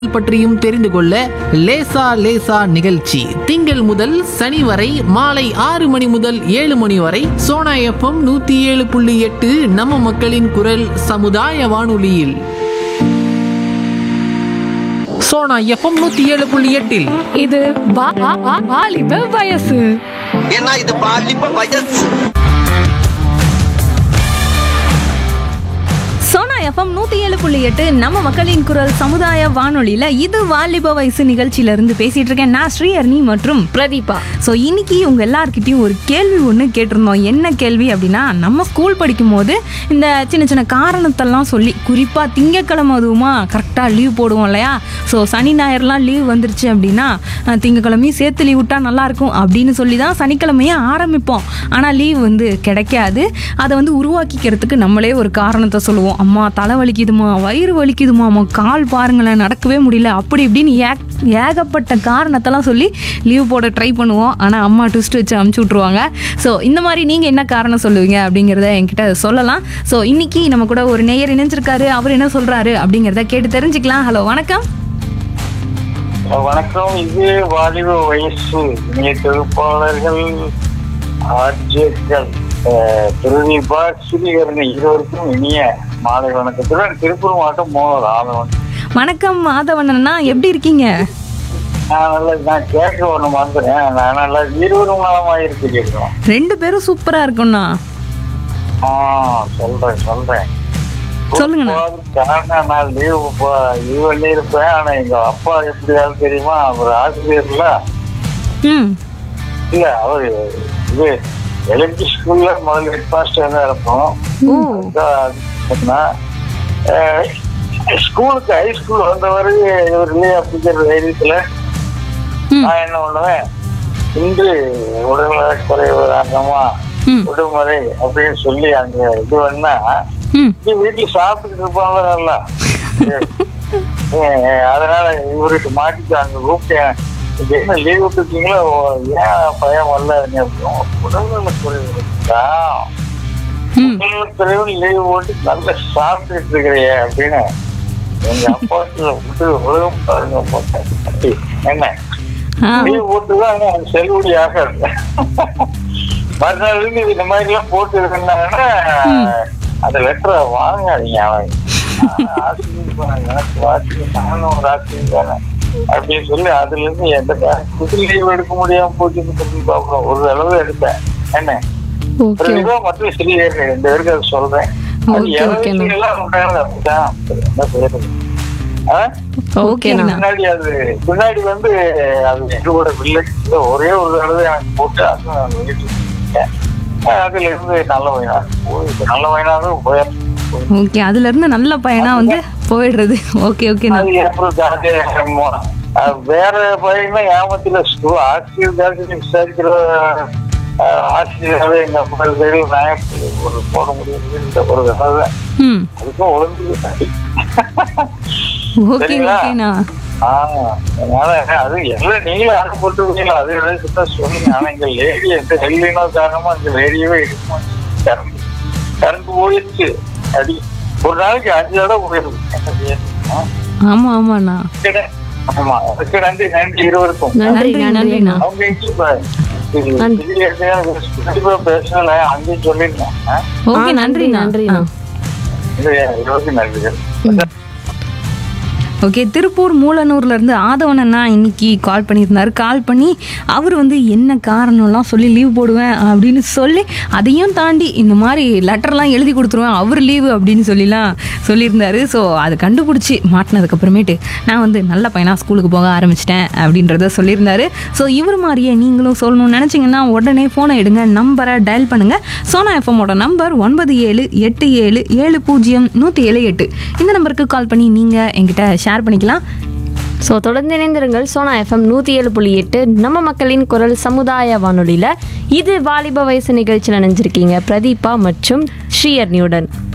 பற்றியும் தெரிந்து கொள்ள லேசா லேசா நிகழ்ச்சி திங்கள் முதல் சனி வரை மாலை ஆறு மணி முதல் ஏழு மணி வரை சோனா எஃப்எம் நூத்தி ஏழு புள்ளி எட்டு நம்ம மக்களின் குரல் சமுதாய வானொலியில் சோனா எஃப்எம் நூத்தி ஏழு புள்ளி எட்டில் இது வா- வா- வா- வாலிப வயசு ஏன்னா இது பாலிப்ப வயசு சோனா எஃப்எம் நூத்தி ஏழு புள்ளி எட்டு நம்ம மக்களின் குரல் சமுதாய வானொலியில இது வாலிப வயசு நிகழ்ச்சியில இருந்து பேசிட்டு இருக்கேன் நான் ஸ்ரீஹர்னி மற்றும் பிரதீபா ஸோ இன்னைக்கு உங்க எல்லார்கிட்டயும் ஒரு கேள்வி ஒன்று கேட்டிருந்தோம் என்ன கேள்வி அப்படின்னா நம்ம ஸ்கூல் படிக்கும் போது இந்த சின்ன சின்ன காரணத்தெல்லாம் சொல்லி குறிப்பா திங்கக்கிழமை அதுவுமா கரெக்டாக லீவ் போடுவோம் இல்லையா ஸோ சனி ஞாயிறுலாம் லீவ் வந்துருச்சு அப்படின்னா அஹ், திங்கக்கிழமையும் சேர்த்து லீவ் விட்டா நல்லா இருக்கும் அப்படின்னு சொல்லி தான் சனிக்கிழமையே ஆரம்பிப்போம் ஆனால் லீவ் வந்து கிடைக்காது அதை வந்து உருவாக்கிக்கிறதுக்கு நம்மளே ஒரு காரணத்தை சொல்லுவோம் அம்மா தலை வலிக்குதுமா வயிறு வலிக்குதுமா அம்மா கால் பாருங்களேன் நடக்கவே முடியல அப்படி இப்படின்னு ஏக் ஏகப்பட்ட காரணத்தெல்லாம் சொல்லி லீவ் போட ட்ரை பண்ணுவோம் ஆனால் அம்மா ட்விஸ்ட் வச்சு அமுச்சு விட்ருவாங்க ஸோ இந்த மாதிரி நீங்கள் என்ன காரணம் சொல்லுவீங்க அப்படிங்கிறத என்கிட்ட சொல்லலாம் ஸோ இன்னைக்கு நம்ம கூட ஒரு நேயர் இணைஞ்சிருக்காரு அவர் என்ன சொல்கிறாரு அப்படிங்கிறத கேட்டு தெரிஞ்சுக்கலாம் ஹலோ வணக்கம் வணக்கம் இது வாலிப வயசு இணைய தொகுப்பாளர்கள் ஆர்ஜேக்கள் பிரதீபா ஸ்ரீகரணி இருவருக்கும் இனிய மாலை வணக்கத்துடன் திருப்பூர் மாவட்டம் மோகன் ஆதவன் வணக்கம் மாதவண்ணா எப்படி இருக்கீங்க நான் நல்லா நான் கேட்க ஒன்று மறந்துறேன் நான் நல்லா இருவரும் நலமாக இருக்கிறோம் ரெண்டு பேரும் சூப்பராக இருக்கும்ண்ணா ஆ சொல்றேன் சொல்றேன் சொல்லுங்கண்ணா. போகாத காரணம் நான் லீவு இது பண்ணியிருப்பேன் ஆனா எங்க அப்பா எப்படியாவது தெரியுமா அவர் ஆசிரியர்ல ம் இல்ல அவரு இது எலக்ட்ரி ஸ்கூல்ல முதல்ல ஹெட் மாஸ்டர் தான் இருப்போம் ஓ ஸ்கூலுக்கு ஹை ஸ்கூல் வந்தவரை இவர் இல்லையா அப்படிங்கிற தைரியத்துல ம். நான் என்ன பண்ணுவேன் இன்று உடல்நல குறைவு காரணமா ம். விடுமுறை அப்படின்னு சொல்லி அங்க இது பண்ணா ம் நீ வீட்டுல சாப்பிட்டுட்டு இருப்பாங்களா நல்லா ஏ, அதனால இவருக்கு மாட்டிட்டு அங்க கூப்பிட்டேன் இது என்ன லீவ் விட்டுருக்கீங்களா ஓ, ஏன் பையன் வரல உடல்நல குறைவு இருக்கா ம் உடல்நல குறைவு லீவ் போட்டு நல்லா சாப்பிட்டுட்டு இருக்கிறியே அப்படின்னு எங்க அப்பா விட்டு உலகம் பாருங்க போட்டேன் என்ன ஆ லீவ் போட்டுதான் எனக்கு செல்லுபடி ஆகாது மறுநாள் இருந்து இந்த மாதிரி எல்லாம் போட்டு இருந்தாங்கன்னா அந்த லெட்டரை வாங்காதீங்க அவன் ஆசிரியர் போனாங்க, எனக்கு வாசிக்க நானும் ஒரு ஆசிரியர் தானே அப்படின்னு சொல்லி அதுல இருந்து எந்த புது லீவ் எடுக்க முடியாம போச்சுன்னு சொல்லி பார்ப்போம் ஒரு அளவு எடுத்தேன் என்ன ஓகே பிரதிபா மற்றும் சிறியர் ரெண்டு பேருக்கு அதை சொல்றேன் அது Okay, okay, எனக்கு ma'am. எல்லாம் உண்டானது அப்படிதான் என்ன செய்யறது ஆ? ஓகேண்ணா பின்னாடி அது பின்னாடி வந்து அது எங்களோட வில்லேஜ் ஒரே ஒரு தடவை எனக்கு போட்டு அது நான் வீட்டுக்கு வந்துட்டேன். அஹ் அதுல இருந்து நல்ல வயனா போய் நல்ல வயனாக போயிடுச்சு ஓகே அதுல இருந்து நல்ல பையனா வந்து போயிடுறது ஓகே ஓகேண்ணா அது அப்புறம் ஜாலியாக அஹ் வேற பையனா ஏமாத்தில ஸ்கூல் ஆசிரியர் ஜாதி விசாரிக்கிற அஹ் ஆசிரியராகவே எங்க அப்பா சைடில் நான் ஒரு போட முடியும் ஒரு கதை ம் அதுக்கும் ஒழுங்கு ஓகே சரிங்களா? ஓகேண்ணா ஆஹ் அதனால அது எல்லாம் நீங்களும் ஆசை போட்டுருக்கீங்களா அது எதாவது சுத்தா சொல்லுங்க ஆனா இங்க லேடி எந்த ஹெல்லினோ காரணமா இந்த லேடியவே இருக்குமா கரண்ட் கரண்ட் போயிடுச்சு அடி ஒரு நாளைக்கு அஞ்சு தடவை போயிடுது என்ன செய்ய? ஆ, ஆமா ஆமாண்ணா சரி. ஆமா அதுக்கு நன்றி நன்றி இருவருக்கும் நன்றி நன்றி, நன்றிண்ணா அவங்க எங்க இப்ப இது இதுல இருந்து கண்டிப்பா பேசல அங்கேயும் சொல்லிருந்தேன் ஆ? ஓகே நன்றிண்ணா நன்றிண்ணா இது இருவருக்கும் நன்றிகள் ஓகே திருப்பூர் மூலனூர்ல இருந்து ஆதவனண்ணா இன்னைக்கு கால் பண்ணியிருந்தாரு கால் பண்ணி அவர் வந்து என்ன காரணம்லாம் சொல்லி லீவ் போடுவேன் அப்படின்னு சொல்லி அதையும் தாண்டி இந்த மாதிரி லெட்டர்லாம் எழுதி கொடுத்துருவேன் அவர் லீவு அப்படின்னு சொல்லிலாம் சொல்லியிருந்தாரு ஸோ அதை கண்டுபிடிச்சி மாட்டினதுக்கு அப்புறமேட்டு நான் வந்து நல்ல பையனா ஸ்கூலுக்கு போக ஆரம்பிச்சிட்டேன் அப்படின்றத சொல்லியிருந்தாரு ஸோ இவர் மாதிரியே நீங்களும் சொல்லணும்னு நினச்சிங்கன்னா உடனே ஃபோனை எடுங்க நம்பரை டயல் பண்ணுங்க சோனா எஃப்எம்மோட நம்பர் ஒன்பது ஏழு எட்டு ஏழு ஏழு பூஜ்ஜியம் நூற்றி ஏழு எட்டு இந்த நம்பருக்கு கால் பண்ணி நீங்கள் என்கிட்ட ஷேர் பண்ணிக்கலாம் ஸோ தொடர்ந்து இணைந்திருங்கள் சோனா எஃப்எம் நூற்றி ஏழு புள்ளி எட்டு நம்ம மக்களின் குரல் சமுதாய வானொலியில் இது வாலிப வயசு நிகழ்ச்சியில் நினைஞ்சிருக்கீங்க பிரதீபா மற்றும் ஸ்ரீயர்னியுடன்